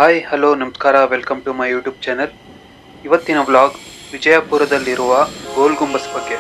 hi hello ನಮಸ್ಕಾರ welcome to my YouTube channel ಇವತ್ತಿನ vlog ವಿಜಯಪುರದಲ್ಲಿರುವ ಗೋಲ್ ಗುಂಬಸ್ ಬಗ್ಗೆ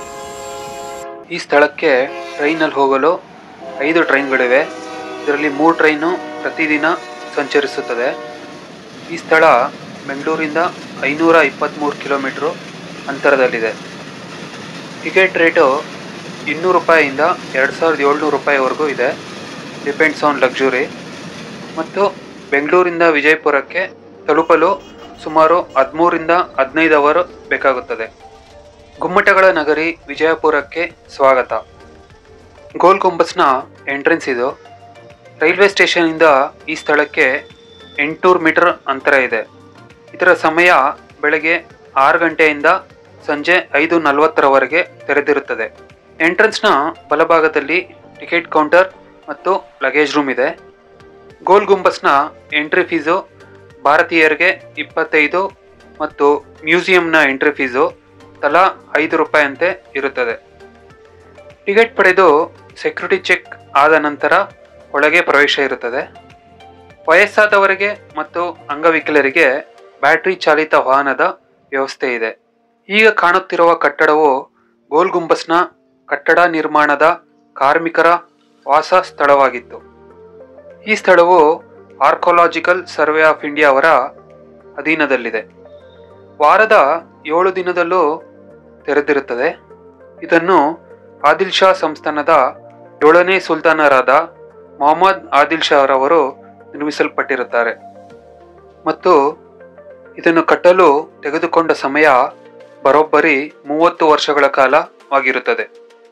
ಈ ಸ್ಥಳಕ್ಕೆ ಟ್ರೈನಲ್ಲಿ ಹೋಗಲು ಐದು ಟ್ರೈನ್ಗಳಿವೆ ಇದರಲ್ಲಿ ಮೂರು ಟ್ರೈನು ಪ್ರತಿದಿನ ಸಂಚರಿಸುತ್ತದೆ ಈ ಸ್ಥಳ ಬೆಂಗಳೂರಿಂದ ಐನೂರ ಇಪ್ಪತ್ತ್ಮೂರು ಕಿಲೋಮೀಟ್ರು ಅಂತರದಲ್ಲಿದೆ ಟಿಕೆಟ್ ರೇಟು ಇನ್ನೂರು ರೂಪಾಯಿಯಿಂದ ಎರಡು ಸಾವಿರದ ಏಳ್ನೂರು ರೂಪಾಯಿವರೆಗೂ ಇದೆ ಡಿಪೆಂಡ್ಸ್ ಆನ್ ಲಕ್ಸುರಿ ಮತ್ತು ಬೆಂಗಳೂರಿಂದ ವಿಜಯಪುರಕ್ಕೆ ತಲುಪಲು ಸುಮಾರು ಹದಿಮೂರಿಂದ ಹದಿನೈದು ಅವರ್ ಬೇಕಾಗುತ್ತದೆ ಗುಮ್ಮಟಗಳ ನಗರಿ ವಿಜಯಪುರಕ್ಕೆ ಸ್ವಾಗತ ಗೋಲ್ ಗುಂಬಸ್ನ ಎಂಟ್ರೆನ್ಸ್ ಇದು ರೈಲ್ವೆ ಸ್ಟೇಷನಿಂದ ಈ ಸ್ಥಳಕ್ಕೆ ಎಂಟುನೂರು ಮೀಟರ್ ಅಂತರ ಇದೆ ಇದರ ಸಮಯ ಬೆಳಗ್ಗೆ ಆರು ಗಂಟೆಯಿಂದ ಸಂಜೆ ಐದು ನಲವತ್ತರವರೆಗೆ ತೆರೆದಿರುತ್ತದೆ ಎಂಟ್ರೆನ್ಸ್ನ ಬಲಭಾಗದಲ್ಲಿ ಟಿಕೆಟ್ ಕೌಂಟರ್ ಮತ್ತು ಲಗೇಜ್ ರೂಮ್ ಇದೆ ಗೋಲ್ ಗುಂಬಸ್ನ ಎಂಟ್ರಿ ಫೀಸು ಭಾರತೀಯರಿಗೆ ಇಪ್ಪತ್ತೈದು ಮತ್ತು ಮ್ಯೂಸಿಯಂನ ಎಂಟ್ರಿ ಫೀಸು ತಲಾ ಐದು ರೂಪಾಯಿಯಂತೆ ಇರುತ್ತದೆ ಟಿಕೆಟ್ ಪಡೆದು ಸೆಕ್ಯೂರಿಟಿ ಚೆಕ್ ಆದ ನಂತರ ಒಳಗೆ ಪ್ರವೇಶ ಇರುತ್ತದೆ ವಯಸ್ಸಾದವರಿಗೆ ಮತ್ತು ಅಂಗವಿಕಲರಿಗೆ ಬ್ಯಾಟರಿ ಚಾಲಿತ ವಾಹನದ ವ್ಯವಸ್ಥೆ ಇದೆ ಈಗ ಕಾಣುತ್ತಿರುವ ಕಟ್ಟಡವು ಗೋಲ್ ಗುಂಬಸ್ನ ಕಟ್ಟಡ ನಿರ್ಮಾಣದ ಕಾರ್ಮಿಕರ ವಾಸ ಸ್ಥಳವಾಗಿತ್ತು ಈ ಸ್ಥಳವು ಆರ್ಕೊಲಾಜಿಕಲ್ ಸರ್ವೆ ಆಫ್ ಇಂಡಿಯಾ ಅವರ ಅಧೀನದಲ್ಲಿದೆ ವಾರದ ಏಳು ದಿನದಲ್ಲೂ ತೆರೆದಿರುತ್ತದೆ ಇದನ್ನು ಆದಿಲ್ ಶಾ ಸಂಸ್ಥಾನದ ಏಳನೇ ಸುಲ್ತಾನರಾದ ಮೊಹಮ್ಮದ್ ಆದಿಲ್ ಶಾ ರವರು ನಿರ್ಮಿಸಲ್ಪಟ್ಟಿರುತ್ತಾರೆ ಮತ್ತು ಇದನ್ನು ಕಟ್ಟಲು ತೆಗೆದುಕೊಂಡ ಸಮಯ ಬರೋಬ್ಬರಿ ಮೂವತ್ತು ವರ್ಷಗಳ ಕಾಲವಾಗಿರುತ್ತದೆ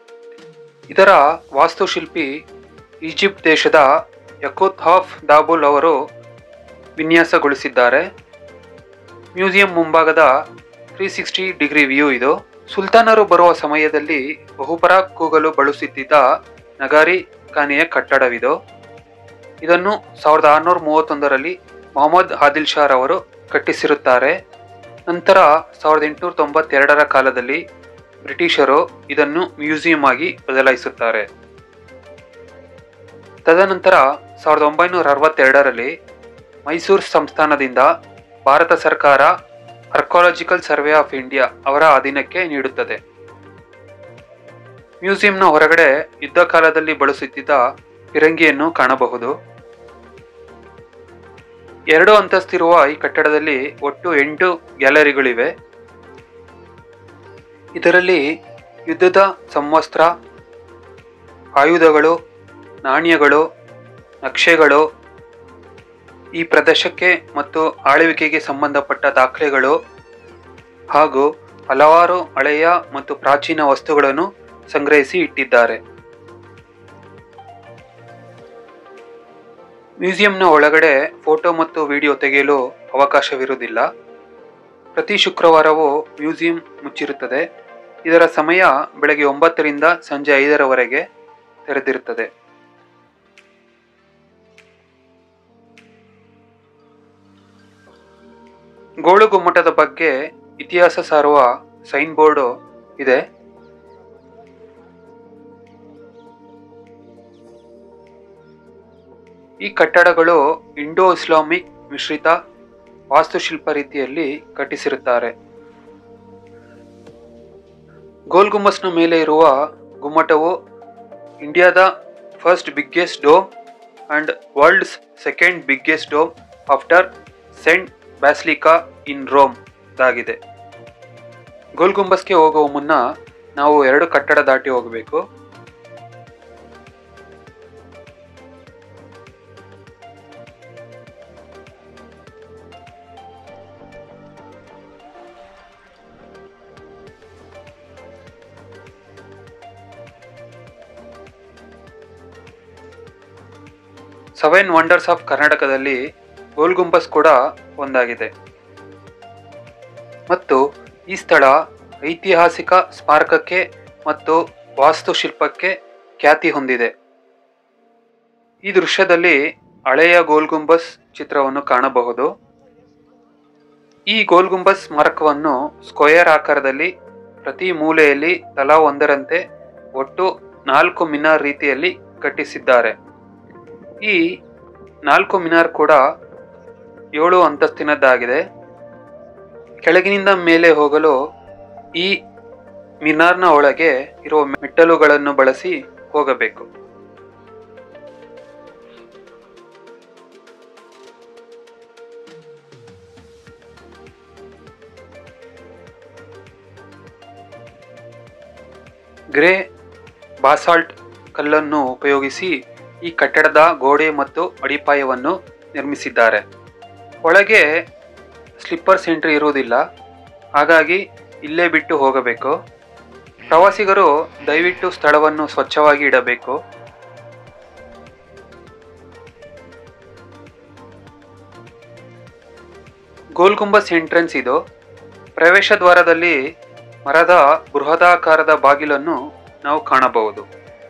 ಇದರ ವಾಸ್ತುಶಿಲ್ಪಿ ಈಜಿಪ್ಟ್ ದೇಶದ ಯಕೂತ್ ಹಾಫ್ ದಾಬುಲ್ ಅವರು ವಿನ್ಯಾಸಗೊಳಿಸಿದ್ದಾರೆ ಮ್ಯೂಸಿಯಂ ಮುಂಭಾಗದ ತ್ರೀ ಸಿಕ್ಸ್ಟಿ ಡಿಗ್ರಿ ವ್ಯೂ ಇದು ಸುಲ್ತಾನರು ಬರುವ ಸಮಯದಲ್ಲಿ ಬಹುಪರ ಕೂಗಲು ಬಳಸುತ್ತಿದ್ದ ನಗಾರಿ ಖಾನೆಯ ಕಟ್ಟಡವಿದು ಇದನ್ನು ಸಾವಿರದ ಆರುನೂರ ಮೂವತ್ತೊಂದರಲ್ಲಿ ಮೊಹಮ್ಮದ್ ಆದಿಲ್ ಶಾ ರವರು ಕಟ್ಟಿಸಿರುತ್ತಾರೆ ನಂತರ ಸಾವಿರದ ಎಂಟುನೂರ ತೊಂಬತ್ತೆರಡರ ಕಾಲದಲ್ಲಿ ಬ್ರಿಟಿಷರು ಇದನ್ನು ಮ್ಯೂಸಿಯಂ ಆಗಿ ಬದಲಾಯಿಸುತ್ತಾರೆ ತದನಂತರ ಸಾವಿರದ ಒಂಬೈನೂರ ಅರವತ್ತೆರಡರಲ್ಲಿ ಮೈಸೂರು ಸಂಸ್ಥಾನದಿಂದ ಭಾರತ ಸರ್ಕಾರ ಆರ್ಕಾಲಜಿಕಲ್ ಸರ್ವೆ ಆಫ್ ಇಂಡಿಯಾ ಅವರ ಅಧೀನಕ್ಕೆ ನೀಡುತ್ತದೆ ಮ್ಯೂಸಿಯಂನ ಹೊರಗಡೆ ಯುದ್ಧ ಕಾಲದಲ್ಲಿ ಬಳಸುತ್ತಿದ್ದ ಫಿರಂಗಿಯನ್ನು ಕಾಣಬಹುದು ಎರಡು ಅಂತಸ್ತಿರುವ ಈ ಕಟ್ಟಡದಲ್ಲಿ ಒಟ್ಟು ಎಂಟು ಗ್ಯಾಲರಿಗಳಿವೆ ಇದರಲ್ಲಿ ಯುದ್ಧದ ಸಮವಸ್ತ್ರ ಆಯುಧಗಳು ನಾಣ್ಯಗಳು ನಕ್ಷೆಗಳು ಈ ಪ್ರದೇಶಕ್ಕೆ ಮತ್ತು ಆಳ್ವಿಕೆಗೆ ಸಂಬಂಧಪಟ್ಟ ದಾಖಲೆಗಳು ಹಾಗೂ ಹಲವಾರು ಹಳೆಯ ಮತ್ತು ಪ್ರಾಚೀನ ವಸ್ತುಗಳನ್ನು ಸಂಗ್ರಹಿಸಿ ಇಟ್ಟಿದ್ದಾರೆ ಮ್ಯೂಸಿಯಂನ ಒಳಗಡೆ ಫೋಟೋ ಮತ್ತು ವಿಡಿಯೋ ತೆಗೆಯಲು ಅವಕಾಶವಿರುವುದಿಲ್ಲ ಪ್ರತಿ ಶುಕ್ರವಾರವೂ ಮ್ಯೂಸಿಯಂ ಮುಚ್ಚಿರುತ್ತದೆ ಇದರ ಸಮಯ ಬೆಳಗ್ಗೆ ಒಂಬತ್ತರಿಂದ ಸಂಜೆ ಐದರವರೆಗೆ ತೆರೆದಿರುತ್ತದೆ ಗೋಳು ಗುಮ್ಮಟದ ಬಗ್ಗೆ ಇತಿಹಾಸ ಸಾರುವ ಸೈನ್ ಬೋರ್ಡು ಇದೆ ಈ ಕಟ್ಟಡಗಳು ಇಂಡೋ ಇಸ್ಲಾಮಿಕ್ ಮಿಶ್ರಿತ ವಾಸ್ತುಶಿಲ್ಪ ರೀತಿಯಲ್ಲಿ ಕಟ್ಟಿಸಿರುತ್ತಾರೆ ಗೋಲ್ ಗುಮ್ಮಸ್ನ ಮೇಲೆ ಇರುವ ಗುಮ್ಮಟವು ಇಂಡಿಯಾದ first biggest dome and world's second biggest dome after saint basilica in Rome ದಾಗಿದೆ ಗೋಲ್ ಗುಂಬಸ್ಗೆ ಹೋಗುವ ಮುನ್ನ ನಾವು ಎರಡು ಕಟ್ಟಡ ದಾಟಿ ಹೋಗಬೇಕು ಸೆವೆನ್ ವಂಡರ್ಸ್ ಆಫ್ ಕರ್ನಾಟಕದಲ್ಲಿ ಗೋಲ್ ಗುಂಬಸ್ ಕೂಡ ಒಂದಾಗಿದೆ ಮತ್ತು ಈ ಸ್ಥಳ ಐತಿಹಾಸಿಕ ಸ್ಮಾರಕಕ್ಕೆ ಮತ್ತು ವಾಸ್ತುಶಿಲ್ಪಕ್ಕೆ ಖ್ಯಾತಿ ಹೊಂದಿದೆ ಈ ದೃಶ್ಯದಲ್ಲಿ ಹಳೆಯ ಗೋಲ್ ಗುಂಬಸ್ ಚಿತ್ರವನ್ನು ಕಾಣಬಹುದು ಈ ಗೋಲ್ ಗುಂಬಸ್ ಸ್ಮಾರಕವನ್ನು ಸ್ಕ್ವಯರ್ ಆಕಾರದಲ್ಲಿ ಪ್ರತಿ ಮೂಲೆಯಲ್ಲಿ ತಲಾ ಒಂದರಂತೆ ಒಟ್ಟು ನಾಲ್ಕು ಮಿನಾರ್ ರೀತಿಯಲ್ಲಿ ಕಟ್ಟಿಸಿದ್ದಾರೆ ಈ ನಾಲ್ಕು ಮಿನಾರ್ ಕೂಡ ಏಳು ಅಂತಸ್ತಿನದ್ದಾಗಿದೆ ಕೆಳಗಿನಿಂದ ಮೇಲೆ ಹೋಗಲು ಈ ಮಿನಾರ್ನ ಒಳಗೆ ಇರುವ ಮೆಟ್ಟಲುಗಳನ್ನು ಬಳಸಿ ಹೋಗಬೇಕು ಗ್ರೇ ಬಾಸಾಲ್ಟ್ ಕಲ್ಲನ್ನು ಉಪಯೋಗಿಸಿ ಈ ಕಟ್ಟಡದ ಗೋಡೆ ಮತ್ತು ಅಡಿಪಾಯವನ್ನು ನಿರ್ಮಿಸಿದ್ದಾರೆ ಒಳಗೆ ಸ್ಲಿಪ್ಪರ್ಸ್ ಎಂಟ್ರಿ ಇರುವುದಿಲ್ಲ ಹಾಗಾಗಿ ಇಲ್ಲೇ ಬಿಟ್ಟು ಹೋಗಬೇಕು ಪ್ರವಾಸಿಗರು ದಯವಿಟ್ಟು ಸ್ಥಳವನ್ನು ಸ್ವಚ್ಛವಾಗಿ ಇಡಬೇಕು ಗೋಲ್ ಗುಂಬಸ್ ಎಂಟ್ರೆನ್ಸ್ ಇದು ಪ್ರವೇಶ ದ್ವಾರದಲ್ಲಿ ಮರದ ಬೃಹದಾಕಾರದ ಬಾಗಿಲನ್ನು ನಾವು ಕಾಣಬಹುದು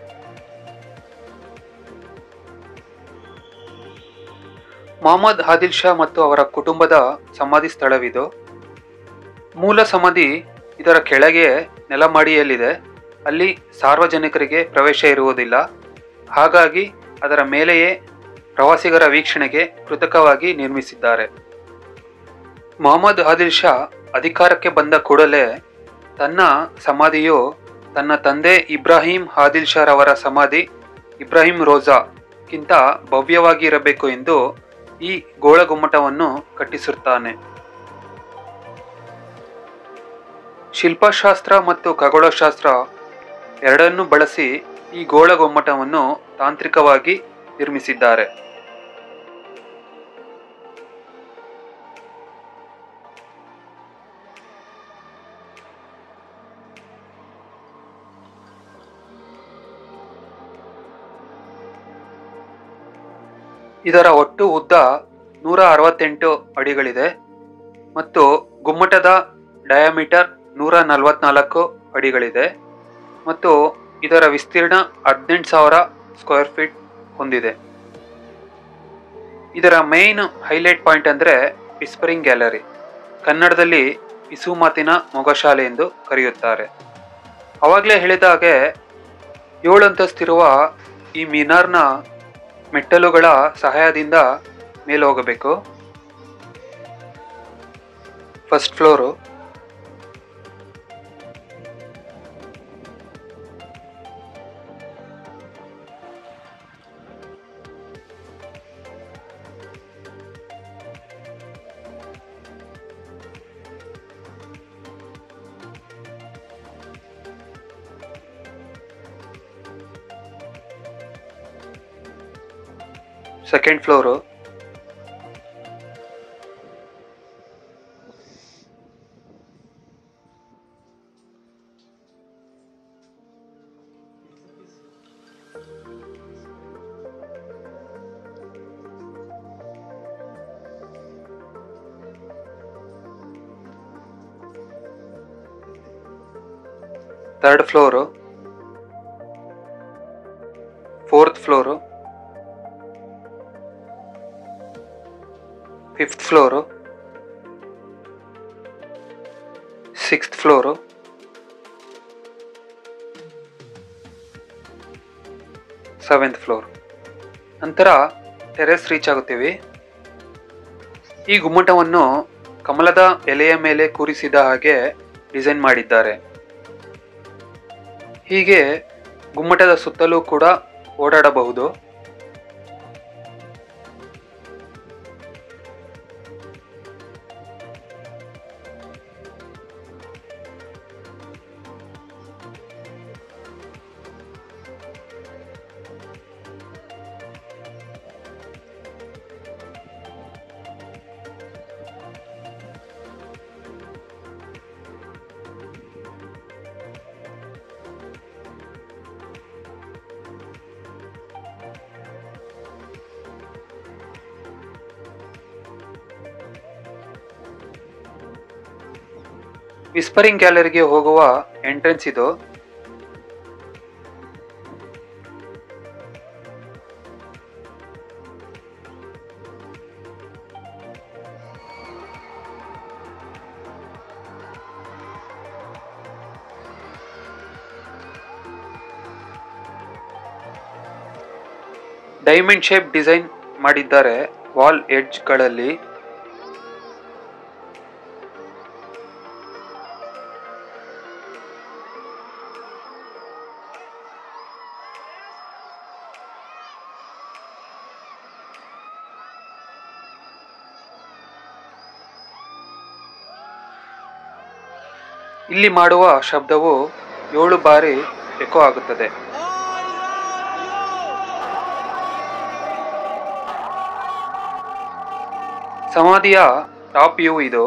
ಮೊಹಮ್ಮದ್ ಆದಿಲ್ ಶಾ ಮತ್ತು ಅವರ ಕುಟುಂಬದ ಸಮಾಧಿ ಸ್ಥಳವಿದು ಮೂಲ ಸಮಾಧಿ ಇದರ ಕೆಳಗೆ ನೆಲಮಡಿಯಲ್ಲಿದೆ ಅಲ್ಲಿ ಸಾರ್ವಜನಿಕರಿಗೆ ಪ್ರವೇಶ ಇರುವುದಿಲ್ಲ ಹಾಗಾಗಿ ಅದರ ಮೇಲೆಯೇ ಪ್ರವಾಸಿಗರ ವೀಕ್ಷಣೆಗೆ ಕೃತಕವಾಗಿ ನಿರ್ಮಿಸಿದ್ದಾರೆ ಮೊಹಮ್ಮದ್ ಆದಿಲ್ ಶಾ ಅಧಿಕಾರಕ್ಕೆ ಬಂದ ಕೂಡಲೇ ತನ್ನ ಸಮಾಧಿಯು ತನ್ನ ತಂದೆ ಇಬ್ರಾಹಿಂ ಆದಿಲ್ ಶಾ ರವರ ಸಮಾಧಿ ಇಬ್ರಾಹಿಂ ರೋಜಾಕ್ಕಿಂತ ಭವ್ಯವಾಗಿ ಇರಬೇಕು ಎಂದು ಈ ಗೋಳಗುಮ್ಮಟವನ್ನು ಕಟ್ಟಿಸುತ್ತಾನೆ ಶಿಲ್ಪಶಾಸ್ತ್ರ ಮತ್ತು ಖಗೋಳಶಾಸ್ತ್ರ ಎರಡನ್ನೂ ಬಳಸಿ ಈ ಗೋಳಗೊಮ್ಮಟವನ್ನು ತಾಂತ್ರಿಕವಾಗಿ ನಿರ್ಮಿಸಿದ್ದಾರೆ ಇದರ ಒಟ್ಟು ಉದ್ದ ನೂರ ಅರವತ್ತೆಂಟು ಅಡಿಗಳಿದೆ ಮತ್ತು ಗುಮ್ಮಟದ ಡಯಾಮೀಟರ್ ನೂರ ನಲವತ್ನಾಲ್ಕು ಅಡಿಗಳಿದೆ ಮತ್ತು ಇದರ ವಿಸ್ತೀರ್ಣ ಹದಿನೆಂಟು ಸಾವಿರ ಸ್ಕ್ವೇರ್ ಫೀಟ್ ಹೊಂದಿದೆ ಇದರ ಮೇನ್ ಹೈಲೈಟ್ ಪಾಯಿಂಟ್ ಅಂದರೆ ವಿಸ್ಪರಿಂಗ್ ಗ್ಯಾಲರಿ ಕನ್ನಡದಲ್ಲಿ ಪಿಸು ಮಾತಿನ ಮೊಗಶಾಲೆ ಎಂದು ಕರೆಯುತ್ತಾರೆ ಅವಾಗಲೇ ಹೇಳಿದ ಹಾಗೆ ಏಳು ಅಂತಸ್ತಿರುವ ಈ ಮಿನಾರ್ನ ಮೆಟ್ಟಲುಗಳ ಸಹಾಯದಿಂದ ಮೇಲೆ ಹೋಗಬೇಕು first floor second floor third floor fourth floor fifth floor sixth floor seventh floor ನಂತರ ಟೆರೆಸ್ ರೀಚ್ ಆಗುತ್ತೀವಿ ಈ ಗುಮ್ಮಟವನ್ನು ಕಮಲದ ಎಲೆಯ ಮೇಲೆ ಕೂರಿಸಿದ ಹಾಗೆ ಡಿಸೈನ್ ಮಾಡಿದ್ದಾರೆ ಹೀಗೆ ಗುಮ್ಮಟದ ಸುತ್ತಲೂ ಕೂಡ ಓಡಾಡಬಹುದು ವಿಸ್ಪರಿಂಗ್ ಗ್ಯಾಲರಿಗೆ ಹೋಗುವ ಎಂಟ್ರೆನ್ಸ್ ಇದು ಡೈಮಂಡ್ ಶೇಪ್ ಡಿಸೈನ್ ಮಾಡಿದ್ದಾರೆ ವಾಲ್ ಎಡ್ಜ್ಗಳಲ್ಲಿ ಇಲ್ಲಿ ಮಾಡುವ ಶಬ್ದವು ಏಳು ಬಾರಿ ಎಕೋ ಆಗುತ್ತದೆ ಸಮಾಧಿಯ ಟಾಪ್ ವ್ಯೂ ಇದು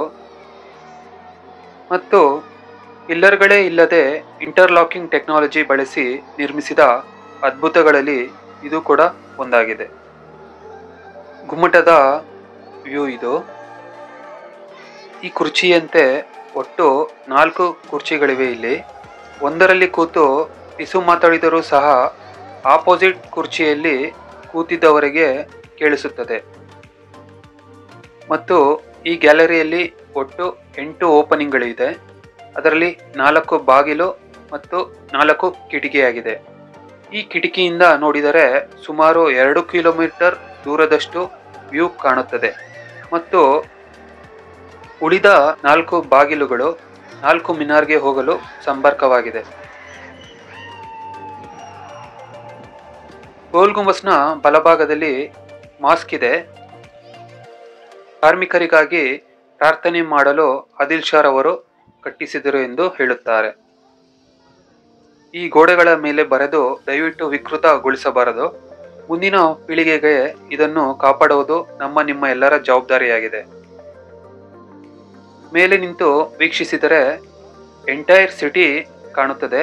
ಮತ್ತು ಪಿಲ್ಲರ್ಗಳೇ ಇಲ್ಲದೆ ಇಂಟರ್ಲಾಕಿಂಗ್ ಟೆಕ್ನಾಲಜಿ ಬಳಸಿ ನಿರ್ಮಿಸಿದ ಅದ್ಭುತಗಳಲ್ಲಿ ಇದು ಕೂಡ ಒಂದಾಗಿದೆ ಗುಮ್ಮಟದ ವ್ಯೂ ಇದು ಈ ಕುರ್ಚಿಯಂತೆ ಒಟ್ಟು ನಾಲ್ಕು ಕುರ್ಚಿಗಳಿವೆ ಇಲ್ಲಿ ಒಂದರಲ್ಲಿ ಕೂತು ಪಿಸು ಮಾತಾಡಿದರೂ ಸಹ ಆಪೋಸಿಟ್ ಕುರ್ಚಿಯಲ್ಲಿ ಕೂತಿದ್ದವರಿಗೆ ಕೇಳಿಸುತ್ತದೆ ಮತ್ತು ಈ ಗ್ಯಾಲರಿಯಲ್ಲಿ ಒಟ್ಟು ಎಂಟು ಓಪನಿಂಗ್ಗಳಿದೆ ಅದರಲ್ಲಿ ನಾಲ್ಕು ಬಾಗಿಲು ಮತ್ತು ನಾಲ್ಕು ಕಿಟಕಿಯಾಗಿದೆ ಈ ಕಿಟಕಿಯಿಂದ ನೋಡಿದರೆ ಸುಮಾರು ಎರಡು ಕಿಲೋಮೀಟರ್ ದೂರದಷ್ಟು ವ್ಯೂ ಕಾಣುತ್ತದೆ ಮತ್ತು ಉಳಿದ ನಾಲ್ಕು ಬಾಗಿಲುಗಳು ನಾಲ್ಕು ಮಿನಾರ್ಗೆ ಹೋಗಲು ಸಂಪರ್ಕವಾಗಿದೆ ಗೋಲ್ ಗುಂಬಸ್ನ ಬಲಭಾಗದಲ್ಲಿ ಮಾಸ್ಕ್ ಇದೆ ಕಾರ್ಮಿಕರಿಗಾಗಿ ಪ್ರಾರ್ಥನೆ ಮಾಡಲು ಆದಿಲ್ ಶಾರ್ ಅವರು ಕಟ್ಟಿಸಿದರು ಎಂದು ಹೇಳುತ್ತಾರೆ ಈ ಗೋಡೆಗಳ ಮೇಲೆ ಬರೆದು ದಯವಿಟ್ಟು ವಿಕೃತಗೊಳಿಸಬಾರದು ಮುಂದಿನ ಪೀಳಿಗೆಗೆ ಇದನ್ನು ಕಾಪಾಡುವುದು ನಮ್ಮ ನಿಮ್ಮ ಎಲ್ಲರ ಜವಾಬ್ದಾರಿಯಾಗಿದೆ ಮೇಲೆ ನಿಂತು ವೀಕ್ಷಿಸಿದರೆ ಎಂಟೈರ್ ಸಿಟಿ ಕಾಣುತ್ತದೆ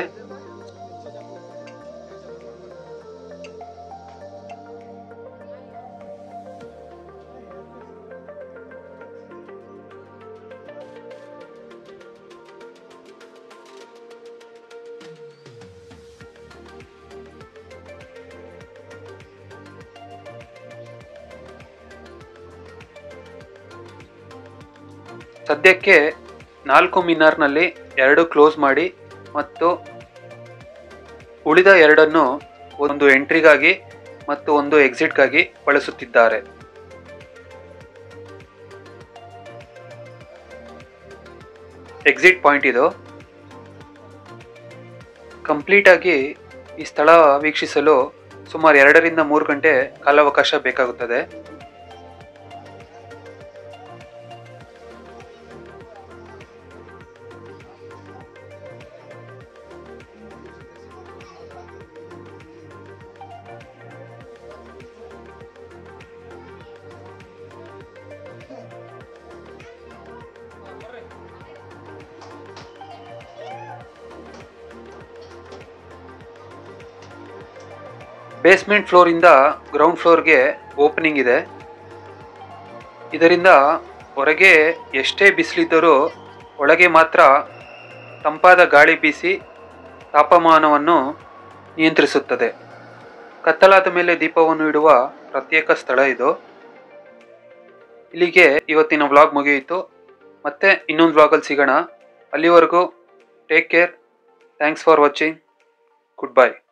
ಸದ್ಯಕ್ಕೆ ನಾಲ್ಕು ಮಿನಾರ್ನಲ್ಲಿ ಎರಡು ಕ್ಲೋಸ್ ಮಾಡಿ ಮತ್ತು ಉಳಿದ ಎರಡನ್ನು ಒಂದು ಎಂಟ್ರಿಗಾಗಿ ಮತ್ತು ಒಂದು ಎಕ್ಸಿಟ್ಗಾಗಿ ಬಳಸುತ್ತಿದ್ದಾರೆ ಎಕ್ಸಿಟ್ ಪಾಯಿಂಟ್ ಇದು ಕಂಪ್ಲೀಟ್ ಆಗಿ ಈ ಸ್ಥಳ ವೀಕ್ಷಿಸಲು ಸುಮಾರು ಎರಡರಿಂದ ಮೂರು ಗಂಟೆ ಕಾಲಾವಕಾಶ ಬೇಕಾಗುತ್ತದೆ ಬೇಸ್ಮೆಂಟ್ ಫ್ಲೋರಿಂದ ಗ್ರೌಂಡ್ ಫ್ಲೋರ್ಗೆ ಓಪನಿಂಗ್ ಇದೆ ಇದರಿಂದ ಹೊರಗೆ ಎಷ್ಟೇ ಬಿಸಿಲಿದ್ದರೂ ಒಳಗೆ ಮಾತ್ರ ತಂಪಾದ ಗಾಳಿ ಬೀಸಿ ತಾಪಮಾನವನ್ನು ನಿಯಂತ್ರಿಸುತ್ತದೆ ಕತ್ತಲಾದ ಮೇಲೆ ದೀಪವನ್ನು ಇಡುವ ಪ್ರತ್ಯೇಕ ಸ್ಥಳ ಇದು ಇಲ್ಲಿಗೆ ಇವತ್ತಿನ ವ್ಲಾಗ್ ಮುಗಿಯಿತು ಮತ್ತೆ ಇನ್ನೊಂದು ವ್ಲಾಗಲ್ಲಿ ಸಿಗೋಣ ಅಲ್ಲಿವರೆಗೂ take care thanks for watching good by